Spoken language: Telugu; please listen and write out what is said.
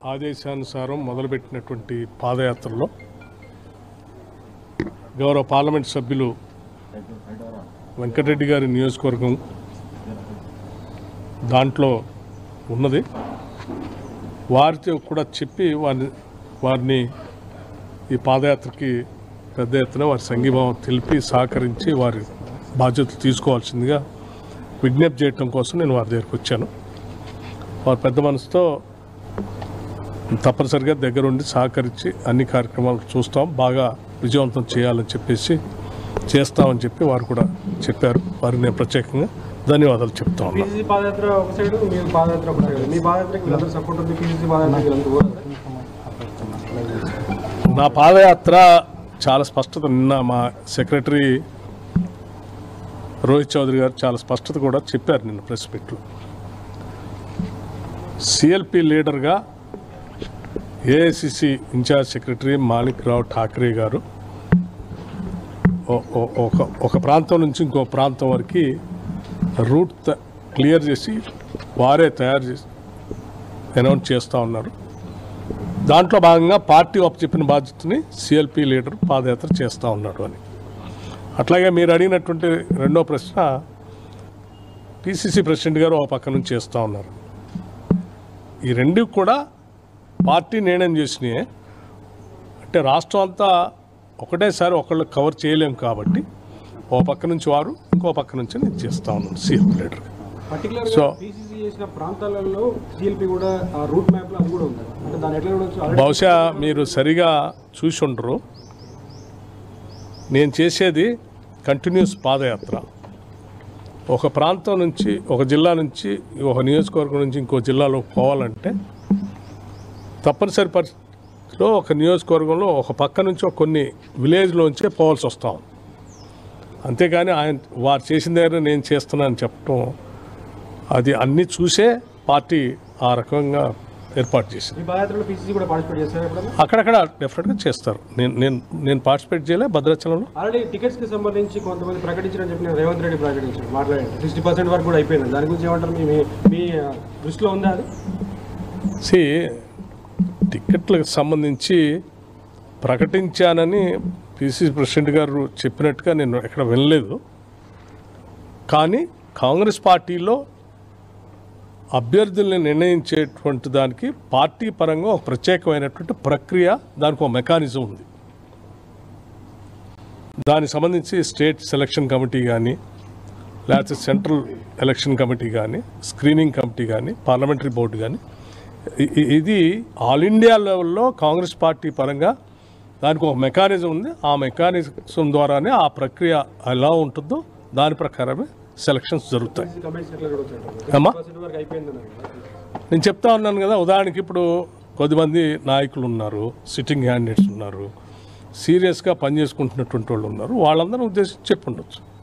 ఆదేశానుసారం మొదలుపెట్టినటువంటి పాదయాత్రలో గౌరవ పార్లమెంట్ సభ్యులు వెంకటరెడ్డి గారి నియోజకవర్గం దాంట్లో ఉన్నది వారితో కూడా చెప్పి వారిని వారిని ఈ పాదయాత్రకి పెద్ద ఎత్తున వారి సంఘీభావం తెలిపి సహకరించి వారి బాధ్యతలు తీసుకోవాల్సిందిగా విజ్ఞప్తి చేయటం కోసం నేను వారి దగ్గరికి వచ్చాను వారి పెద్ద మనసుతో తప్పనిసరిగా దగ్గరుండి సహకరించి అన్ని కార్యక్రమాలు చూస్తాం బాగా విజయవంతం చేయాలని చెప్పేసి చేస్తామని చెప్పి వారు కూడా చెప్పారు వారికి నేను ప్రత్యేకంగా ధన్యవాదాలు చెప్తా ఉన్నాను పీసీసీ పాదయాత్ర ఒక సైడ్ మీ పాదయాత్ర ఒక సైడ్ మీ పాదయాత్రకి వీళ్ళందరూ సపోర్ట్ ఉంది పీసీసీ పాదయాత్రకి వీళ్ళందరూ కూడా నా పాదయాత్ర చాలా స్పష్టత నిన్న మా సెక్రటరీ రోహిత్ చౌదరి గారు చాలా స్పష్టత కూడా చెప్పారు నిన్న ప్రెస్ మీట్లో సిఎల్పి లీడర్గా AICC incharge secretary Manik Rao Thackeray గారు ఓ- ఓ- ఒక ఒక ప్రాంతం నుంచి ఇంకో ప్రాంతం వరకు రూట్ త- క్లియర్ చేసి వారే తయారు చేసి అనౌన్స్ చేస్తూ ఉన్నారు దాంట్లో భాగంగా పార్టీ చెప్పిన బాధ్యతని సిఎల్పి లీడర్ పాదయాత్ర చేస్తూ ఉన్నాడు అని అట్లాగే మీరు అడిగినటువంటి రెండో ప్రశ్న పిసిసి ప్రెసిడెంట్ గారు ఒక పక్క నుంచి చేస్తూ ఉన్నారు ఈ రెండు కూడా పార్టీ నిర్ణయం చేసినాయే అంటే రాష్ట్రం అంతా ఒకటేసారి ఒకళ్ళు కవర్ చేయలేం కాబట్టి ఓ పక్క నుంచి వారు ఇంకో పక్క నుంచి నేను చేస్తూ ఉన్నాను సీఎం లీడర్ పర్టికులర్ సో- గా పీసీసీ చేసిన ప్రాంతాలలో సిఎల్పి కూడా ఆ రూట్ మ్యాప్ లో అది కూడా ఉంది అంటే దాని ఎట్లా చూడొచ్చు ఆల్రెడీ బహుశా మీరు సరిగా చూసి ఉండరు నేను చేసేది కంటిన్యూస్ పాదయాత్ర ఒక ప్రాంతం నుంచి ఒక జిల్లా నుంచి ఒక నియోజకవర్గం నుంచి ఇంకో జిల్లాలో పోవాలంటే తప్పనిసరి పరిస్థితిలో ఒక నియోజకవర్గంలో ఒక పక్క నుంచి ఒక కొన్ని విలేజ్లోంచే పోవాల్సి వస్తాం అంతేగాని ఆయన వారు చేసిన దగ్గర నేను చేస్తున్నానని చెప్పడం అది అన్నీ చూసే పార్టీ ఆ రకంగా ఏర్పాటు చేసింది మీ పాదయాత్రలో పీసీసీ కూడా పార్టిసిపేట్ చేస్తారు ఎప్పుడన్నా అక్కడక్కడ డెఫినెట్గా చేస్తారు నేను నేను నేను పార్టిసిపేట్ చేయలే భద్రాచలంలో ఆల్రెడీ టికెట్స్ కి సంబంధించి కొంతమంది ప్రకటించారని చెప్పి నేను రేవంత్ రెడ్డి ప్రకటించారు మాట్లాడండి సిక్స్టీ పర్సెంట్ వరకు కూడా అయిపోయింది దాని గురించి ఏమంటారు మీ మీ- మీ ఆ, దృష్టిలో ఉందా అది సి టికెట్లకు సంబంధించి ప్రకటించానని పిసిసి ప్రెసిడెంట్ గారు చెప్పినట్టుగా నేను ఎక్కడ వినలేదు కానీ కాంగ్రెస్ పార్టీలో అభ్యర్థుల్ని నిర్ణయించేటువంటి దానికి పార్టీ పరంగా ఒక ప్రత్యేకమైనటువంటి ప్రక్రియ దానికి ఒక మెకానిజం ఉంది దానికి సంబంధించి స్టేట్ సెలక్షన్ కమిటీ కానీ లేకపోతే సెంట్రల్ ఎలక్షన్ కమిటీ కానీ స్క్రీనింగ్ కమిటీ కానీ పార్లమెంటరీ బోర్డు కానీ ఇ- ఇ- ఇది ఆల్ ఇండియా లెవెల్లో కాంగ్రెస్ పార్టీ పరంగా దానికి ఒక మెకానిజం ఉంది ఆ మెకానిజం ద్వారానే ఆ ప్రక్రియ ఎలా ఉంటుందో దాని ప్రకారమే సెలక్షన్స్ జరుగుతాయి పీసీసీ కమిటీస్ ఎట్లా చూడొచ్చు అంటారు అమ్మా పర్సెంట్ వరకు అయిపోయింది అన్నారు కదా. నేను చెప్తా ఉన్నాను కదా ఉదాహరణకి ఇప్పుడు కొద్దిమంది నాయకులు ఉన్నారు సిట్టింగ్ క్యాండిడేట్స్ ఉన్నారు సీరియస్గా పనిచేసుకుంటున్నటువంటి వాళ్ళు ఉన్నారు వాళ్ళందరూ ఉద్దేశించి చెప్పుండొచ్చు